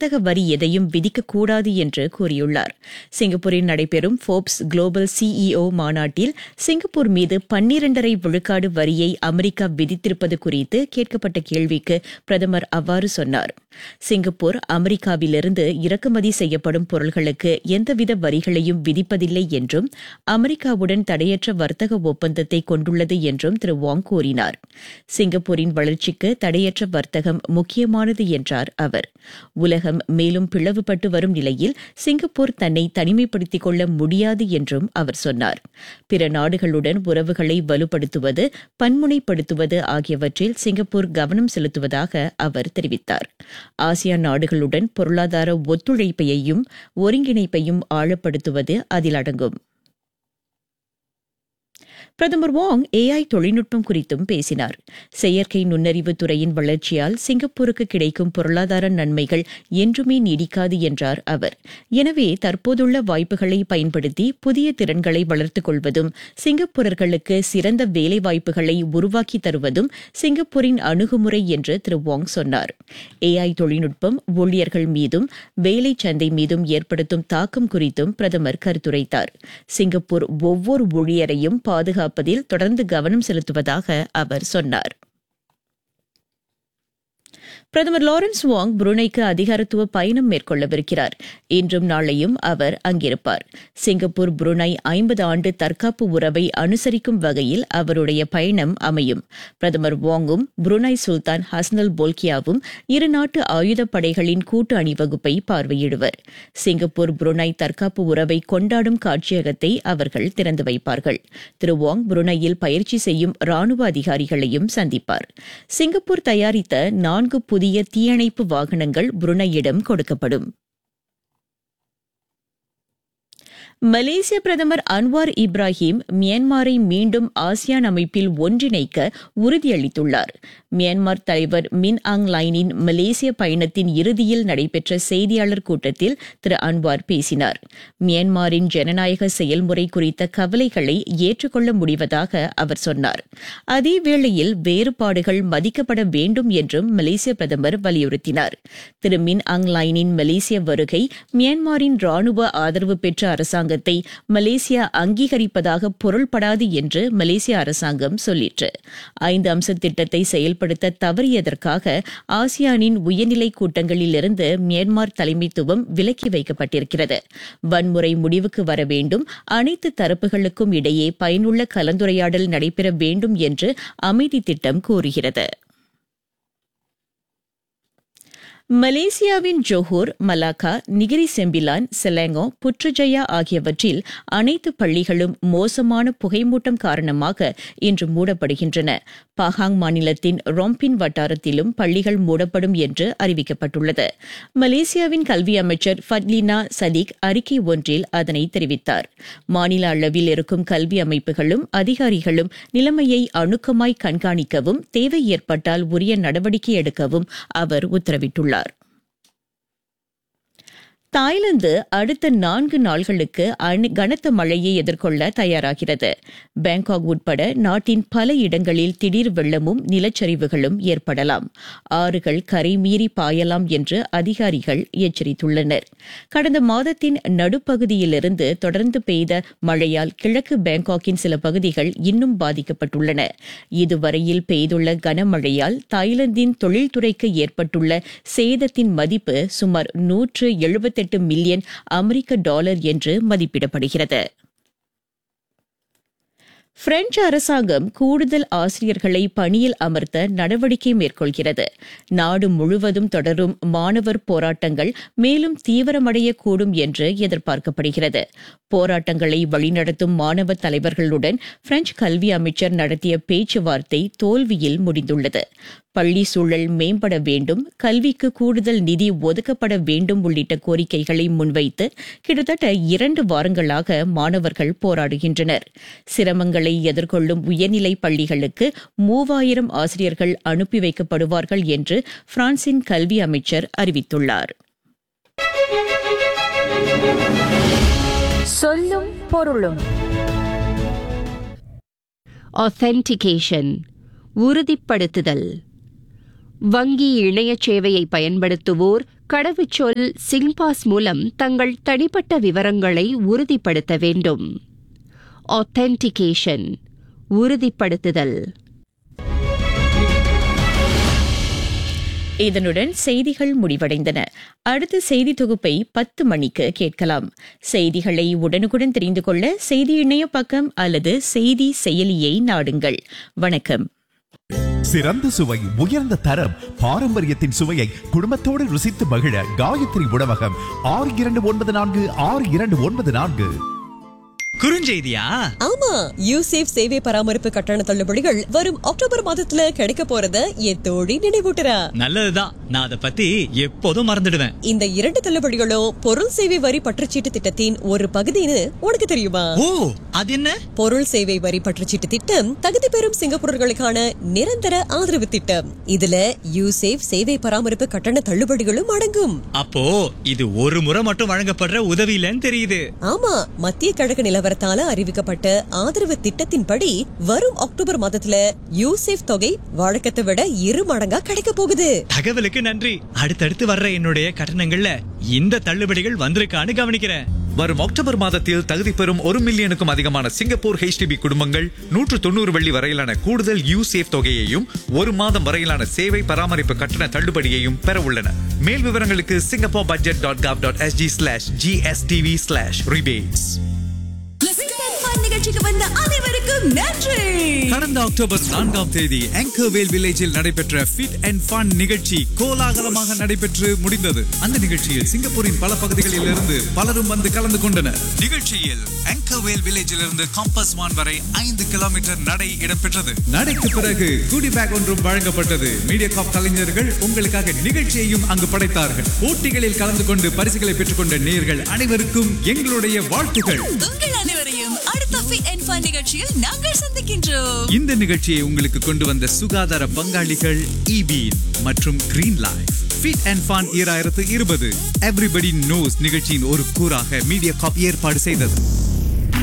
வர்த்தக வரி எதையும் விதிக்கக்கூடாது என்று கூறியுள்ளார் சிங்கப்பூரில் நடைபெறும் ஃபோர்ப்ஸ் குளோபல் சிஇஓ மாநாட்டில் சிங்கப்பூர் மீது பன்னிரண்டரை விழுக்காடு வரியை அமெரிக்கா விதித்திருப்பது குறித்து கேட்கப்பட்ட கேள்விக்கு பிரதமர் அவ்வாறு சொன்னார் சிங்கப்பூர் அமெரிக்காவிலிருந்து இறக்குமதி செய்யப்படும் பொருள்களுக்கு எந்தவித வரிகளையும் விதிப்பதில்லை என்றும் அமெரிக்காவுடன் தடையற்ற வர்த்தக ஒப்பந்தத்தை கொண்டுள்ளது என்றும் திரு வாங் கூறினார் சிங்கப்பூரின் வளர்ச்சிக்கு தடையற்ற வர்த்தகம் முக்கியமானது என்றார் அவர் உலகம் மேலும் பிளவுபட்டு வரும் நிலையில் சிங்கப்பூர் தன்னை தனிமைப்படுத்திக் கொள்ள முடியாது என்றும் அவர் சொன்னார் பிற நாடுகளுடன் உறவுகளை வலுப்படுத்துவது பன்முனைப்படுத்துவது ஆகியவற்றில் சிங்கப்பூர் கவனம் செலுத்துவதாக அவர் தெரிவித்தார் ஆசியான் நாடுகளுடன் பொருளாதார ஒத்துழைப்பையும் ஒருங்கிணைப்பையும் ஆழப்படுத்துவது அதில் அடங்கும் பிரதமர் வாங் ஏஐ தொழில்நுட்பம் குறித்தும் பேசினார் செயற்கை நுண்ணறிவு துறையின் வளர்ச்சியால் சிங்கப்பூருக்கு கிடைக்கும் பொருளாதார நன்மைகள் என்றுமே நீடிக்காது என்றார் அவர் எனவே தற்போதுள்ள வாய்ப்புகளை பயன்படுத்தி புதிய திறன்களை வளர்த்துக் கொள்வதும் சிங்கப்பூரர்களுக்கு சிறந்த வேலைவாய்ப்புகளை உருவாக்கி தருவதும் சிங்கப்பூரின் அணுகுமுறை என்று திரு வாங் சொன்னார் ஏஐ தொழில்நுட்பம் ஊழியர்கள் மீதும் வேலை சந்தை மீதும் ஏற்படுத்தும் தாக்கம் குறித்தும் பிரதமர் கருத்துரைத்தார் சிங்கப்பூர் ஒவ்வொரு ஊழியரையும் பாதுகாப்பு பாதுகாப்பதில் தொடர்ந்து கவனம் செலுத்துவதாக அவர் சொன்னார் பிரதமர் லாரன்ஸ் வாங் புருனைக்கு அதிகாரத்துவ பயணம் மேற்கொள்ளவிருக்கிறார் இன்றும் நாளையும் அவர் அங்கிருப்பார் சிங்கப்பூர் புருனை ஐம்பது ஆண்டு தற்காப்பு உறவை அனுசரிக்கும் வகையில் அவருடைய பயணம் அமையும் பிரதமர் வாங்கும் புருனை சுல்தான் ஹஸ்னல் போல்கியாவும் இரு நாட்டு ஆயுதப்படைகளின் கூட்டு அணிவகுப்பை பார்வையிடுவர் சிங்கப்பூர் புருனை தற்காப்பு உறவை கொண்டாடும் காட்சியகத்தை அவர்கள் திறந்து வைப்பார்கள் திரு வாங் புருனையில் பயிற்சி செய்யும் ராணுவ அதிகாரிகளையும் சந்திப்பார் சிங்கப்பூர் தயாரித்த நான்கு புதிய தீயணைப்பு வாகனங்கள் புருனையிடம் கொடுக்கப்படும் மலேசிய பிரதமர் அன்வார் இப்ராஹிம் மியான்மரை மீண்டும் ஆசியான் அமைப்பில் ஒன்றிணைக்க உறுதியளித்துள்ளார் மியான்மர் தலைவர் மின் ஆங் லைனின் மலேசிய பயணத்தின் இறுதியில் நடைபெற்ற செய்தியாளர் கூட்டத்தில் திரு அன்வார் பேசினார் மியான்மரின் ஜனநாயக செயல்முறை குறித்த கவலைகளை ஏற்றுக்கொள்ள முடிவதாக அவர் சொன்னார் அதேவேளையில் வேறுபாடுகள் மதிக்கப்பட வேண்டும் என்றும் மலேசிய பிரதமர் வலியுறுத்தினார் திரு மின் ஆங் லைனின் மலேசிய வருகை மியான்மரின் ராணுவ ஆதரவு பெற்ற அரசாங்கத்தை மலேசியா அங்கீகரிப்பதாக பொருள்படாது என்று மலேசிய அரசாங்கம் சொல்லிற்று ஐந்து அம்ச திட்டத்தை செயல்படுத்த தவறியதற்காக ஆசியானின் உயர்நிலை கூட்டங்களிலிருந்து மியான்மர் தலைமைத்துவம் விலக்கி வைக்கப்பட்டிருக்கிறது வன்முறை முடிவுக்கு வர வேண்டும் அனைத்து தரப்புகளுக்கும் இடையே பயனுள்ள கலந்துரையாடல் நடைபெற வேண்டும் என்று அமைதி திட்டம் கூறுகிறது மலேசியாவின் Johor Malacca Negeri Sembilan Selangor Putrajaya ஆகியவற்றில் அனைத்து பள்ளிகளும் மோசமான புகைமூட்டம் காரணமாக இன்று மூடப்படுகின்றன பாகாங் மாநிலத்தின் ரொம்பின் வட்டாரத்திலும் பள்ளிகள் மூடப்படும் என்று அறிவிக்கப்பட்டுள்ளது மலேசியாவின் கல்வி அமைச்சர் ஃபட்லினா சதிக் அறிக்கை ஒன்றில் அதனை தெரிவித்தார் மாநில அளவில் இருக்கும் கல்வி அமைப்புகளும் அதிகாரிகளும் நிலைமையை அணுக்கமாய் கண்காணிக்கவும் தேவை ஏற்பட்டால் உரிய நடவடிக்கை எடுக்கவும் அவர் உத்தரவிட்டுள்ளார் தாய்லாந்து அடுத்த நான்கு நாள்களுக்கு கனத்த மழையை எதிர்கொள்ள தயாராகிறது பேங்காக் உட்பட நாட்டின் பல இடங்களில் திடீர் வெள்ளமும் நிலச்சரிவுகளும் ஏற்படலாம் ஆறுகள் கரை மீறி பாயலாம் என்று அதிகாரிகள் எச்சரித்துள்ளனர் கடந்த மாதத்தின் நடுப்பகுதியிலிருந்து தொடர்ந்து பெய்த மழையால் கிழக்கு பேங்காக்கின் சில பகுதிகள் இன்னும் பாதிக்கப்பட்டுள்ளன இதுவரையில் பெய்துள்ள கனமழையால் தாய்லாந்தின் தொழில்துறைக்கு ஏற்பட்டுள்ள சேதத்தின் மதிப்பு சுமார் நூற்று எழுபத்தி எட்டு மில்லியன் அமெரிக்க டாலர் என்று மதிப்பிடப்படுகிறது பிரெஞ்சு அரசாங்கம் கூடுதல் ஆசிரியர்களை பணியில் அமர்த்த நடவடிக்கை மேற்கொள்கிறது நாடு முழுவதும் தொடரும் மாணவர் போராட்டங்கள் மேலும் தீவிரமடையக்கூடும் என்று எதிர்பார்க்கப்படுகிறது போராட்டங்களை வழிநடத்தும் மாணவ தலைவர்களுடன் பிரெஞ்சு கல்வி அமைச்சர் நடத்திய பேச்சுவார்த்தை தோல்வியில் முடிந்துள்ளது பள்ளி சூழல் மேம்பட வேண்டும் கல்விக்கு கூடுதல் நிதி ஒதுக்கப்பட வேண்டும் உள்ளிட்ட கோரிக்கைகளை முன்வைத்து கிட்டத்தட்ட இரண்டு வாரங்களாக மாணவர்கள் போராடுகின்றனர் சிரமங்களை எதிர்கொள்ளும் உயர்நிலை பள்ளிகளுக்கு மூவாயிரம் ஆசிரியர்கள் அனுப்பி வைக்கப்படுவார்கள் என்று பிரான்சின் கல்வி அமைச்சர் அறிவித்துள்ளார் சொல்லும் பொருளும் authentication உறுதிப்படுத்துதல் வங்கி இணைய சேவையை பயன்படுத்துவோர் கடவுச்சொல் சிங்பாஸ் மூலம் தங்கள் தனிப்பட்ட விவரங்களை உறுதிப்படுத்த வேண்டும் authentication உறுதிப்படுத்துதல் இதனுடன் செய்திகள் முடிவடைந்தன அடுத்த செய்தி தொகுப்பை பத்து மணிக்கு கேட்கலாம் செய்திகளை உடனுக்குடன் தெரிந்து கொள்ள செய்தி இணைய பக்கம் அல்லது செய்தி செயலியை நாடுங்கள் வணக்கம் சிறந்த சுவை உயர்ந்த தரம் பாரம்பரியத்தின் சுவையை குடும்பத்தோடு ருசித்து மகிழ காயத்ரி உணவகம் ஆறு இரண்டு ஒன்பது நான்கு ஆறு இரண்டு ஒன்பது நான்கு குறுஞ்செய்தியா ஆமா யூசேஃப் சேவை பராமரிப்பு கட்டண தள்ளுபடிகள் வரும் அக்டோபர் மாதத்துல கிடைக்க போறத என் தோழி நினைவூட்டுறா நல்லதுதான் நான் அதை பத்தி எப்போதும் மறந்துடுவேன் இந்த இரண்டு தள்ளுபடிகளும் பொருள் சேவை வரி பற்றுச்சீட்டு திட்டத்தின் ஒரு பகுதின்னு உனக்கு தெரியுமா ஓ அது என்ன பொருள் சேவை வரி பற்றுச்சீட்டு திட்டம் தகுதி பெறும் சிங்கப்பூரர்களுக்கான நிரந்தர ஆதரவு திட்டம் இதுல யூசேஃப் சேவை பராமரிப்பு கட்டண தள்ளுபடிகளும் அடங்கும் அப்போ இது ஒரு முறை மட்டும் வழங்கப்படுற உதவி இல்லைன்னு தெரியுது ஆமா மத்திய கிழக்கு நிலவரத்தால அறிவிக்கப்பட்ட ஆதரவு திட்டத்தின்படி வரும் அக்டோபர் மாதத்துல யூசேஃப் தொகை வழக்கத்தை விட இரு மடங்கா கிடைக்க போகுது தகவலுக்கு நன்றி அடுத்தடுத்து வர்ற என்னுடைய கட்டணங்கள்ல இந்த தள்ளுபடிகள் வந்திருக்கான்னு கவனிக்கிறேன் வரும் அக்டோபர் மாதத்தில் தகுதி பெறும் ஒரு மில்லியனுக்கும் அதிகமான சிங்கப்பூர் ஹெச்டிபி குடும்பங்கள் நூற்று தொண்ணூறு வெள்ளி வரையிலான கூடுதல் யூசேஃப் தொகையையும் ஒரு மாதம் வரையிலான சேவை பராமரிப்பு கட்டண தள்ளுபடியையும் பெற உள்ளன மேல் விவரங்களுக்கு Singapore budget dot gov dot S G slash G S T V slash rebates நிகழ்ச்சிக்கு வந்த அனைவருக்கும் நன்றி கடந்த அக்டோபர் நான்காம் தேதி ஆங்கர்வேல் வில்லேஜில் நடைபெற்ற ஃபிட் அண்ட் ஃபன் நிகழ்ச்சி கோலாகலமாக நடைபெற்று முடிந்தது அந்த நிகழ்ச்சியில் சிங்கப்பூரின் பல பகுதிகளில் இருந்து பலரும் வந்து கலந்து கொண்டனர் நிகழ்ச்சியில் ஆங்கர்வேல் வில்லேஜில் இருந்து காம்பஸ் வான் வரை ஐந்து கிலோமீட்டர் நடை இடம்பெற்றது நடைக்கு பிறகு குடி பேக் ஒன்றும் வழங்கப்பட்டது மீடியா காப் கலைஞர்கள் உங்களுக்காக நிகழ்ச்சியையும் அங்கு படைத்தார்கள் போட்டிகளில் கலந்து கொண்டு பரிசுகளை பெற்றுக்கொண்ட நேயர்கள் அனைவருக்கும் எங்களுடைய வாழ்த்துகள் உங்கள் அனைவரையும் அடுத்த ஃபிட் அண்ட் ஃபன் நிகழ்ச்சியில் நாங்கள் சந்திக்கின்றோம் இந்த நிகழ்ச்சியை உங்களுக்கு கொண்டு வந்த சுகாதார பங்காளிகள் இபீன் மற்றும் green life fit and fun ஈராயிரத்து இருபது எவ்ரிபடி நோஸ் நிகழ்ச்சியின் ஒரு கூறாக மீடியா காப் ஏற்பாடு செய்தது